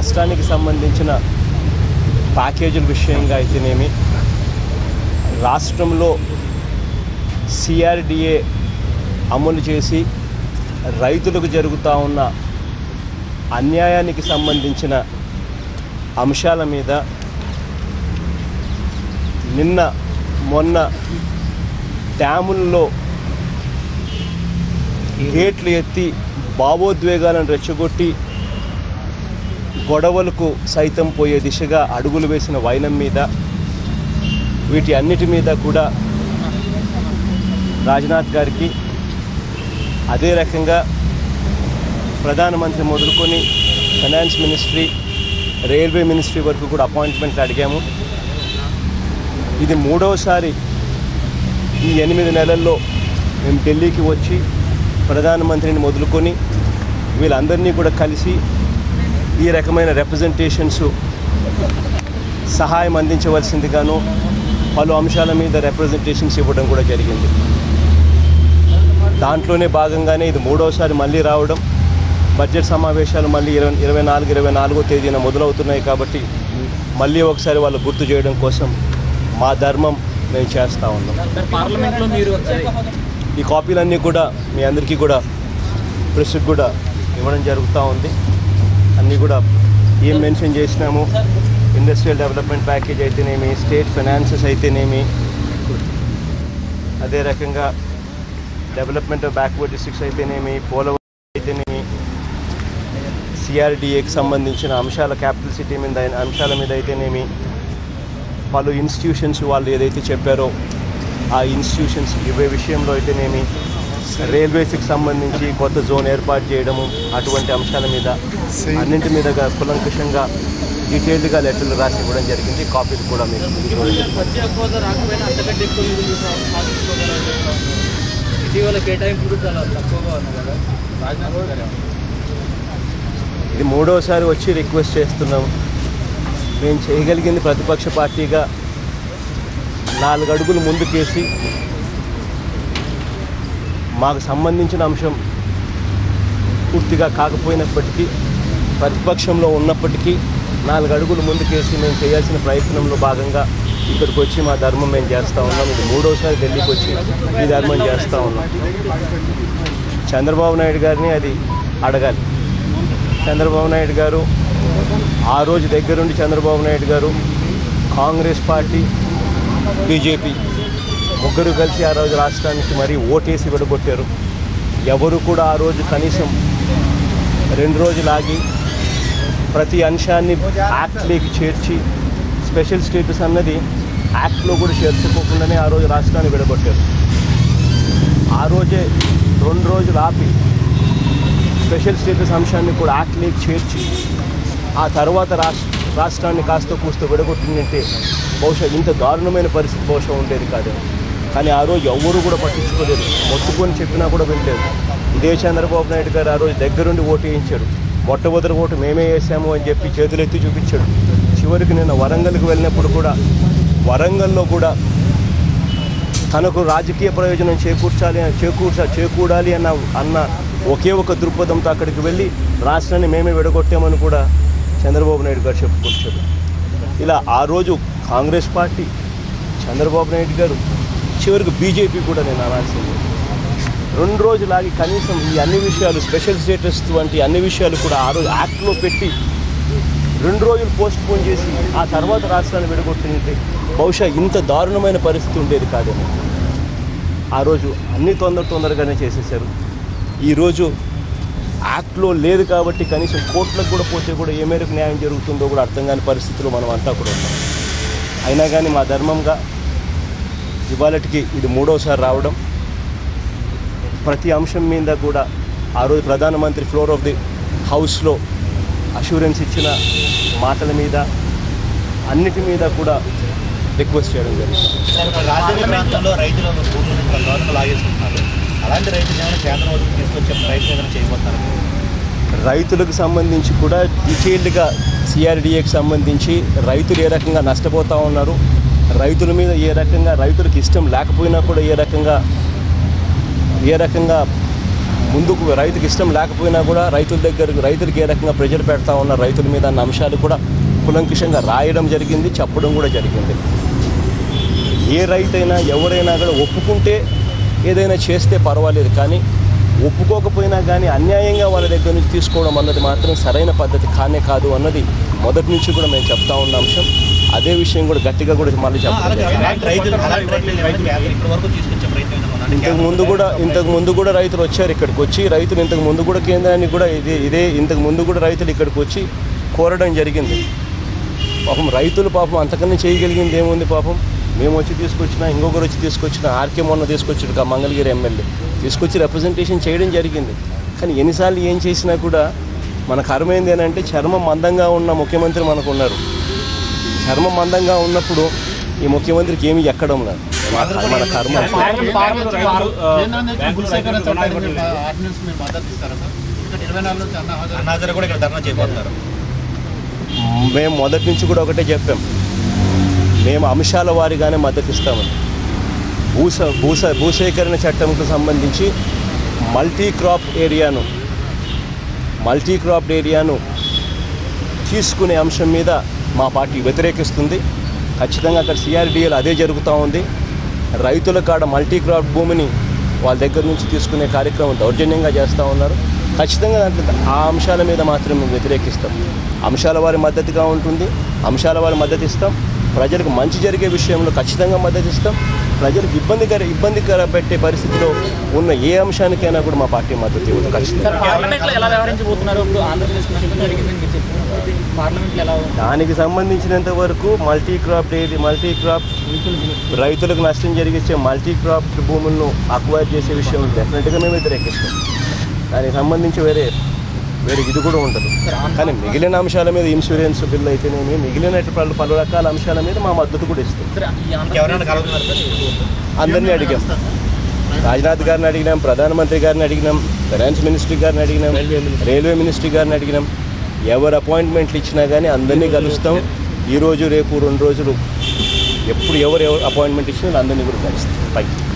రాష్ట్రానికి సంబంధించిన ప్యాకేజీల విషయంగా అయితేనేమి రాష్ట్రంలో సిఆర్డిఏ అమలు చేసి రైతులకు జరుగుతూ ఉన్న అన్యాయానికి సంబంధించిన అంశాల మీద నిన్న మొన్న డ్యాముల్లో గేట్లు ఎత్తి భావోద్వేగాలను రెచ్చగొట్టి గొడవలకు సైతం పోయే దిశగా అడుగులు వేసిన వైనం మీద వీటి అన్నిటి మీద కూడా రాజ్నాథ్ గారికి అదే రకంగా ప్రధానమంత్రి మొదలుకొని ఫైనాన్స్ మినిస్ట్రీ రైల్వే మినిస్ట్రీ వరకు కూడా అపాయింట్మెంట్లు అడిగాము ఇది మూడవసారి ఈ ఎనిమిది నెలల్లో మేము ఢిల్లీకి వచ్చి ప్రధానమంత్రిని మొదలుకొని వీళ్ళందరినీ కూడా కలిసి ఈ రకమైన రిప్రజెంటేషన్స్ సహాయం అందించవలసిందిగాను పలు అంశాల మీద రిప్రజెంటేషన్స్ ఇవ్వడం కూడా జరిగింది దాంట్లోనే భాగంగానే ఇది మూడవసారి మళ్ళీ రావడం బడ్జెట్ సమావేశాలు మళ్ళీ ఇరవై ఇరవై నాలుగు ఇరవై నాలుగో తేదీన మొదలవుతున్నాయి కాబట్టి మళ్ళీ ఒకసారి వాళ్ళు గుర్తు చేయడం కోసం మా ధర్మం మేము చేస్తూ ఉన్నాం సార్ పార్లమెంట్లో మీరు ఈ కాపీలన్నీ కూడా మీ అందరికీ కూడా ప్రెస్కి కూడా ఇవ్వడం జరుగుతూ ఉంది అన్నీ కూడా ఏం మెన్షన్ చేసినాము ఇండస్ట్రియల్ డెవలప్మెంట్ ప్యాకేజ్ అయితేనేమి స్టేట్ ఫైనాన్సెస్ అయితేనేమి అదే రకంగా డెవలప్మెంట్ ఆఫ్ బ్యాక్వర్డ్ డిస్ట్రిక్ట్స్ అయితేనేమి పోలవరం అయితేనేమి సిఆర్డిఏకి సంబంధించిన అంశాల క్యాపిటల్ సిటీ మీద అయిన- అంశాల మీద అయితేనేమి పలు ఇన్స్టిట్యూషన్స్ వాళ్ళు ఏదైతే చెప్పారో ఆ ఇన్స్టిట్యూషన్స్ ఇవే విషయంలో అయితేనేమి రైల్వేస్కి సంబంధించి కొత్త జోన్ ఏర్పాటు చేయడము అటువంటి అంశాల మీద అన్నింటి మీద కులంకుషంగా డీటెయిల్డ్గా లెటర్లు రాసి ఇవ్వడం జరిగింది కాపీలు కూడా మీకు ఇవ్వడం జరిగింది. ప్రత్యేక హోదా రాకపోయినా అంతకంటే ఎక్కువ నిధులు సాధించుకోగలరు ఇటీవల కేటాయింపులు చాలా తక్కువగా ఉన్నాయి కదా రాజ్నాథ్ గారు ఇది మూడోసారి వచ్చి రిక్వెస్ట్ చేస్తున్నాం మేము చేయగలిగింది ప్రతిపక్ష పార్టీగా నాలుగు అడుగులు ముందుకేసి మాకు సంబంధించిన అంశం పూర్తిగా కాకపోయినప్పటికీ ప్రతిపక్షంలో ఉన్నప్పటికీ నాలుగు అడుగులు ముందుకేసి మేము చేయాల్సిన ప్రయత్నంలో భాగంగా ఇక్కడికి వచ్చి మా ధర్మం మేము చేస్తూ ఉన్నాం ఇది మూడోసారి ఢిల్లీకి వచ్చి ఈ ధర్మం చేస్తూ ఉన్నాం చంద్రబాబు నాయుడు గారిని అది అడగాలి చంద్రబాబు నాయుడు గారు ఆ రోజు దగ్గరుండి చంద్రబాబు నాయుడు గారు కాంగ్రెస్ పార్టీ బీజేపీ ముగ్గురు కలిసి ఆ రోజు రాష్ట్రానికి మరీ ఓటేసి విడగొట్టారు ఎవరు కూడా ఆ రోజు కనీసం రెండు రోజులు ఆగి ప్రతి అంశాన్ని యాక్ట్లోకి చేర్చి స్పెషల్ స్టేటస్ అన్నది యాక్ట్లో కూడా చేర్చుకోకుండానే ఆ రోజు రాష్ట్రాన్ని విడగొట్టారు ఆ రోజే రెండు రోజులు ఆపి స్పెషల్ స్టేటస్ అంశాన్ని కూడా యాక్ట్లోకి చేర్చి ఆ తర్వాత రాష్ట్ర రాష్ట్రాన్ని కాస్త కూస్త విడగొట్టిందంటే బహుశా ఇంత దారుణమైన పరిస్థితి బహుశా ఉండేది కాదు కానీ ఆ రోజు ఎవ్వరూ కూడా పట్టించుకోలేదు మొత్తుకొని చెప్పినా కూడా వినలేదు ఇదే చంద్రబాబు నాయుడు గారు ఆ రోజు దగ్గరుండి ఓటు వేయించాడు మొట్టమొదటి ఓటు మేమే వేసాము అని చెప్పి చేతులెత్తి చూపించాడు చివరికి నేను వరంగల్కి వెళ్ళినప్పుడు కూడా వరంగల్లో కూడా తనకు రాజకీయ ప్రయోజనం చేకూర్చాలి చేకూర్చ చేకూడాలి అన్న అన్న ఒకే ఒక దృక్పథంతో అక్కడికి వెళ్ళి రాష్ట్రాన్ని మేమే విడగొట్టామని కూడా చంద్రబాబు నాయుడు గారు చెప్పుకొచ్చారు ఇలా ఆ రోజు కాంగ్రెస్ పార్టీ చంద్రబాబు నాయుడు గారు చివరికి బీజేపీ కూడా నేను అనాల్సింది రెండు రోజులు ఆగి కనీసం ఈ అన్ని విషయాలు స్పెషల్ స్టేటస్ వంటి అన్ని విషయాలు కూడా ఆ రోజు యాక్ట్లో పెట్టి రెండు రోజులు పోస్ట్ పోన్ చేసి ఆ తర్వాత రాష్ట్రాన్ని విడగొట్టింటే బహుశా ఇంత దారుణమైన పరిస్థితి ఉండేది కాదేమో ఆ రోజు అన్ని తొందర తొందరగానే చేసేసారు ఈరోజు యాక్ట్లో లేదు కాబట్టి కనీసం కోర్టులకు కూడా పోతే కూడా ఏ మేరకు న్యాయం జరుగుతుందో కూడా అర్థం కాని పరిస్థితిలో మనం అంతా కూడా ఉన్నాం అయినా కానీ మా ధర్మంగా ఇవాళకి ఇది మూడోసారి రావడం ప్రతి అంశం మీద కూడా ఆ రోజు ప్రధానమంత్రి ఫ్లోర్ ఆఫ్ ది హౌస్లో అష్యూరెన్స్ ఇచ్చిన మాటల మీద అన్నిటి మీద కూడా రిక్వెస్ట్ చేయడం జరిగింది రాజధాని ప్రాంతంలో రైతుల భూములను గవర్నమెంట్ లాగేసుకుంటున్నారు అలాంటి రైతులు ఏమైనా కేంద్రం వద్దకు తీసుకొచ్చే ప్రయత్నం ఏమైనా చేయబోతున్నారు రైతులకు సంబంధించి కూడా డీటెయిల్డ్గా సిఆర్డిఏకి సంబంధించి రైతులు ఏ రకంగా నష్టపోతూ ఉన్నారు రైతుల మీద ఏ రకంగా రైతులకు ఇష్టం లేకపోయినా కూడా ఏ రకంగా ఏ రకంగా ముందుకు రైతుకి ఇష్టం లేకపోయినా కూడా రైతుల దగ్గర రైతులకు ఏ రకంగా ప్రెజర్ పెడతా ఉన్న రైతుల మీద అన్న అంశాలు కూడా కులంకుషంగా రాయడం జరిగింది చెప్పడం కూడా జరిగింది ఏ రైతైనా ఎవరైనా కూడా ఒప్పుకుంటే ఏదైనా చేస్తే పర్వాలేదు కానీ ఒప్పుకోకపోయినా కానీ అన్యాయంగా వాళ్ళ దగ్గర నుంచి తీసుకోవడం అన్నది మాత్రం సరైన పద్ధతి కానే కాదు అన్నది మొదటి నుంచి కూడా మేము చెప్తా ఉన్న అంశం అదే విషయం కూడా గట్టిగా కూడా మళ్ళీ అలాగే చెప్తాం అలాంటి రైతులు అలాంటి రైతులు ఏమైనా కేంద్రం ఇప్పటి వరకు తీసుకొచ్చే ప్రయత్నం ఏమైనా ఉందా? అంటే ఇంతకు ముందు కూడా ఇంతకు ముందు కూడా రైతులు వచ్చారు ఇక్కడికి వచ్చి రైతులు ఇంతకు ముందు కూడా కేంద్రానికి కూడా ఇదే ఇదే ఇంతకు ముందు కూడా రైతులు ఇక్కడికి వచ్చి కోరడం జరిగింది పాపం రైతులు పాపం అంతకన్నా చేయగలిగింది ఏముంది పాపం మేము వచ్చి తీసుకొచ్చిన ఇంకొకరు వచ్చి తీసుకొచ్చిన ఆర్కే మొన్న తీసుకొచ్చాడు కా మంగళగిరి ఎమ్మెల్యే తీసుకొచ్చి రిప్రజెంటేషన్ చేయడం జరిగింది కానీ ఎన్నిసార్లు ఏం చేసినా కూడా మన కర్మ ఏంది అని అంటే చర్మం మందంగా ఉన్న ముఖ్యమంత్రి మనకు ఉన్నారు చర్మం మందంగా ఉన్నప్పుడు ఈ ముఖ్యమంత్రికి ఏమీ ఎక్కడం లేదు మన- మన కర్మ ఆర్డినెన్స్ మీరు మద్దతు ఇస్తారా సార్ ఇక్కడ ఇరవై నాలుగు నుంచి అన్న హాజరు అన్నాజరు కూడా ఇక్కడ ధర్నా చేయబోతున్నారు మేము మొదటి నుంచి కూడా ఒకటే చెప్పాం మేము అంశాల వారీగానే మద్దతు ఇస్తామని భూస భూస భూసేకరణ చట్టంకు సంబంధించి మల్టీ క్రాప్ ఏరియాను మల్టీ క్రాప్ ఏరియాను తీసుకునే అంశం మీద మా పార్టీ వ్యతిరేకిస్తుంది ఖచ్చితంగా అక్కడ సిఆర్డిఎల్ అదే జరుగుతూ ఉంది రైతుల కాడ మల్టీ క్రాప్ భూమిని వాళ్ళ దగ్గర నుంచి తీసుకునే కార్యక్రమం దౌర్జన్యంగా చేస్తూ ఉన్నారు ఖచ్చితంగా దాంట్లో ఆ అంశాల మీద మాత్రం మేము వ్యతిరేకిస్తాం అంశాల వారి మద్దతుగా ఉంటుంది అంశాల వారి మద్దతు ఇస్తాం ప్రజలకు మంచి జరిగే విషయంలో ఖచ్చితంగా మద్దతు ఇస్తాం ప్రజలకు ఇబ్బందికర ఇబ్బందికర పెట్టే పరిస్థితిలో ఉన్న ఏ అంశానికైనా కూడా మా పార్టీ మద్దతు ఇవ్వదు ఖచ్చితంగా పార్లమెంట్ లో ఎలా వ్యవహరించబోతున్నారు ఇప్పుడు ఆంధ్రప్రదేశ్ ముఖ్యమంత్రి అడిగిందని మీరు చెప్పారు పార్లమెంట్ లో ఎలా దానికి సంబంధించినంత వరకు మల్టీ క్రాప్ ఏది మల్టీ క్రాప్ రైతులకు నష్టం జరిగించే మల్టీ క్రాప్ భూములను అక్వైర్ చేసే విషయం డెఫినెట్గా మేము వ్యతిరేకిస్తాం దానికి సంబంధించి వేరే వేరే ఇది కూడా ఉండదు కానీ మిగిలిన అంశాల మీద ఇన్సూరెన్స్ బిల్ అయితేనేమి మిగిలిన పలు పలు రకాల అంశాల మీద మా మద్దతు కూడా ఇస్తాం సరే ఈ ఎవరైనా ఆంధ్రప్రదేశ్ కలుగుతున్నారు సార్ అందరినీ అడిగాం రాజ్నాథ్ గారిని అడిగినాం ప్రధానమంత్రి గారిని అడిగినాం ఫైనాన్స్ మినిస్ట్రీ గారిని అడిగినాం రైల్వే మినిస్ట్రీ గారిని అడిగినాం ఎవరు అపాయింట్మెంట్లు ఇచ్చినా కానీ అందరినీ కలుస్తాం ఈరోజు రేపు రెండు రోజులు ఎప్పుడు ఎవరు ఎవరు అపాయింట్మెంట్ ఇచ్చినా అందరినీ కూడా కలుస్తాం పైకి